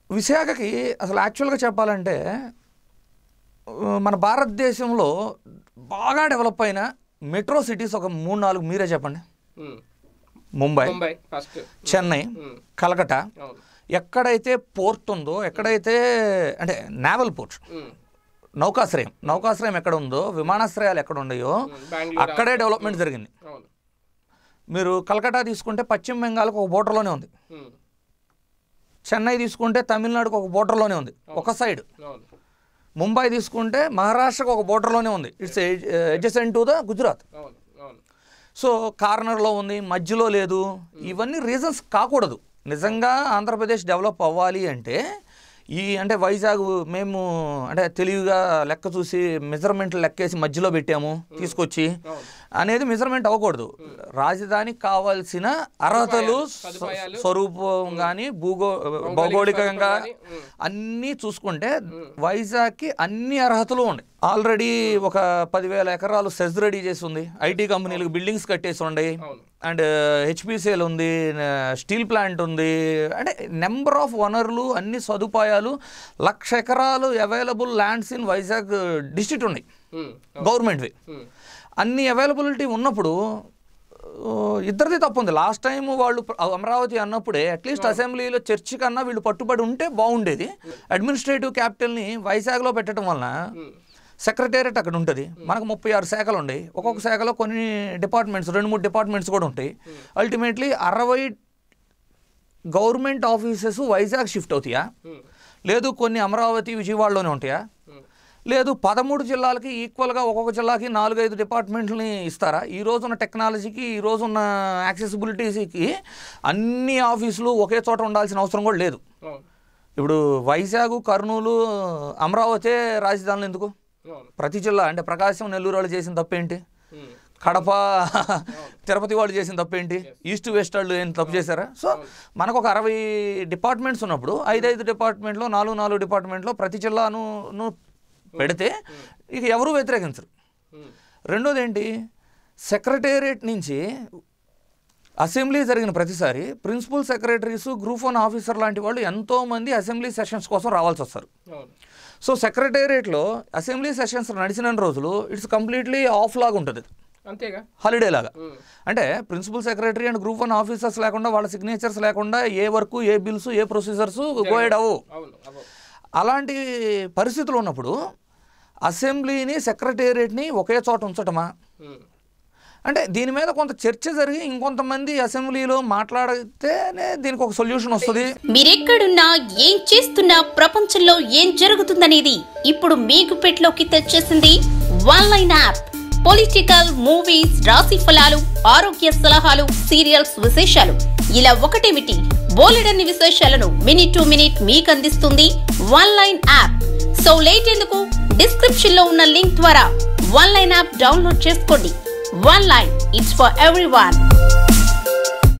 విశాఖకి అసలు యాక్చువల్గా చెప్పాలంటే ఆ, మన భారతదేశంలో బాగా డెవలప్ అయిన మెట్రో సిటీస్ ఒక మూడు నాలుగు మీరే చెప్పండి ఉమ్. ముంబై ముంబై ఫస్ట్ చెన్నై కలకటా అవును ఎక్కడైతే పోర్ట్ ఉందో ఎక్కడైతే అంటే నావల్ పోర్ట్ ఉమ్. నౌకాశ్రయం నౌకాశ్రయం ఎక్కడ ఉందో విమానాశ్రయాలు ఎక్కడ ఉన్నాయో బెంగళూరు అక్కడే డెవలప్మెంట్ జరిగింది అవును మీరు కలకటా తీసుకుంటే పశ్చిమ బెంగాల్కి ఒక బోర్డర్లోనే ఉంది ఉమ్. చెన్నై తీసుకుంటే తమిళనాడుకు ఒక బోర్డర్లోనే ఉంది ఒక సైడ్ అవును ముంబై తీసుకుంటే మహారాష్ట్రకు ఒక బోర్డర్లోనే ఉంది it's adjacent to the Gujarat అవును అవును సో కార్నర్లో ఉంది మధ్యలో లేదు ఇవన్నీ రీజన్స్ కాకూడదు నిజంగా ఆంధ్రప్రదేశ్ డెవలప్ అవ్వాలి అంటే ఈ అంటే వైజాగ్ మేము అంటే తెలివిగా లెక్క చూసి మెజర్మెంట్లు లెక్కేసి మధ్యలో పెట్టాము తీసుకొచ్చి అవును అనేది మెజర్మెంట్ అవ్వకూడదు రాజధానికి కావాల్సిన అర్హతలు సదుపాయాలు, స్వరూపం కానీ భూగో భౌగోళికంగా కానీ, ఉమ్. అన్నీ చూసుకుంటే వైజాగ్కి అన్ని అర్హతలు ఉన్నాయి ఆల్రెడీ ఒక పదివేల ఎకరాలు సెజ్ రెడీ చేసి ఉంది ఐటీ కంపెనీలకు బిల్డింగ్స్ కట్టేసి ఉన్నాయి అవును అండ్ హెచ్పిసిఎల్ ఉంది స్టీల్ ప్లాంట్ ఉంది అంటే నెంబర్ ఆఫ్ వనరులు అన్ని సదుపాయాలు లక్ష ఎకరాలు available lands in Vizag district ఉన్నాయి ఉమ్. గవర్నమెంట్వి ఉమ్. అన్ని అవైలబిలిటీ ఉన్నప్పుడు ఆ, ఇద్దరిది తప్పు ఉంది లాస్ట్ టైం వాళ్ళు ప్ర- అమరావతి అన్నప్పుడే అట్లీస్ట్ అసెంబ్లీలో చర్చ కన్నా వీళ్ళు పట్టుబడి ఉంటే బాగుండేది అడ్మినిస్ట్రేటివ్ క్యాపిటల్ని వైజాగ్లో పెట్టడం వలన ఉమ్. సెక్రటేరియట్ అక్కడ ఉంటుంది మనకు ముప్పై ఆరు శాఖలు ఉన్నాయి ఒక్కొక్క శాఖలో కొన్ని డిపార్ట్మెంట్స్ రెండు మూడు డిపార్ట్మెంట్స్ కూడా ఉంటాయి అల్టిమేట్లీ అరవై గవర్నమెంట్ ఆఫీసెస్ వైజాగ్ షిఫ్ట్ అవుతాయా ఉమ్. లేదు కొన్ని అమరావతి విజయవాడలోనే ఉంటాయా ఉమ్. లేదు పదమూడు జిల్లాలకి ఈక్వల్గా ఒక్కొక్క జిల్లాకి నాలుగైదు డిపార్ట్మెంట్లని ఇస్తారా ఈ రోజున్న టెక్నాలజీకి ఈ రోజున్న యాక్సెసిబిలిటీస్కి అన్ని ఆఫీసులు ఒకే చోట ఉండాల్సిన అవసరం కూడా లేదు అవును ఇప్పుడు వైజాగ్ కర్నూలు అమరావతి రాజధానులు ఎందుకు అవును ప్రతి జిల్లా అంటే ప్రకాశం నెల్లూరు వాళ్ళు చేసిన తప్పేంటి ఉమ్. కడప తిరుపతి వాళ్ళు చేసిన తప్పేంటి ఈస్ట్ వెస్ట్ వాళ్ళు ఏం తప్పు చేశారా సో మనకు ఒక అరవై డిపార్ట్మెంట్స్ ఉన్నప్పుడు ఐదైదు డిపార్ట్మెంట్లో నాలుగు నాలుగు డిపార్ట్మెంట్లో ప్రతి జిల్లాను ను పెడితే ఇక ఎవరు వ్యతిరేకించరు ఉమ్. రెండోది ఏంటి సెక్రటేరియట్ నుంచి అసెంబ్లీ జరిగిన ప్రతిసారి principal secretaries group one officer లాంటి వాళ్ళు ఎంతోమంది అసెంబ్లీ సెషన్స్ కోసం రావాల్సి వస్తారు అవును సో సెక్రటేరియట్లో అసెంబ్లీ సెషన్స్ నడిచిన రోజులు ఇట్స్ కంప్లీట్లీ ఆఫ్ లాగా ఉంటుంది అంతేగా హాలిడే లాగా ఉమ్. అంటే principal secretary and group one officers లేకుండా వాళ్ళ సిగ్నేచర్స్ లేకుండా ఏ వర్క్ ఏ బిల్స్ ఏ ప్రొసీజర్స్ గోయడ్ అవ్వు అవును అవ్వవు అలాంటి పరిస్థితులు ఉన్నప్పుడు అసెంబ్లీని సెక్రటేరియట్ని ఒకే చోట ఉంచటమా ఉమ్. అంటే దీని మీద కొంత చర్చ జరిగి ఇంకొంతమంది అసెంబ్లీలో మాట్లాడితేనే దీనికి ఒక సొల్యూషన్ వస్తుంది మీరెక్కడున్నా ఏం చేస్తున్నా ప్రపంచంలో ఏం జరుగుతుందనేది ఇప్పుడు మీకు పెట్లోకి తెచ్చేసింది one line app political movies రాశి ఫలాలు ఆరోగ్య సలహాలు సీరియల్స్ విశేషాలు ఇలా ఒకటేమిటి బోలెడన్ని విశేషాలను మినిట్ టు మినిట్ మీకు అందిస్తుంది one line app so late ఎందుకు డిస్క్రిప్షన్ లో ఉన్న లింక్ ద్వారా వన్ లైన్ యాప్ డౌన్లోడ్ చేసుకోండి one line it's for every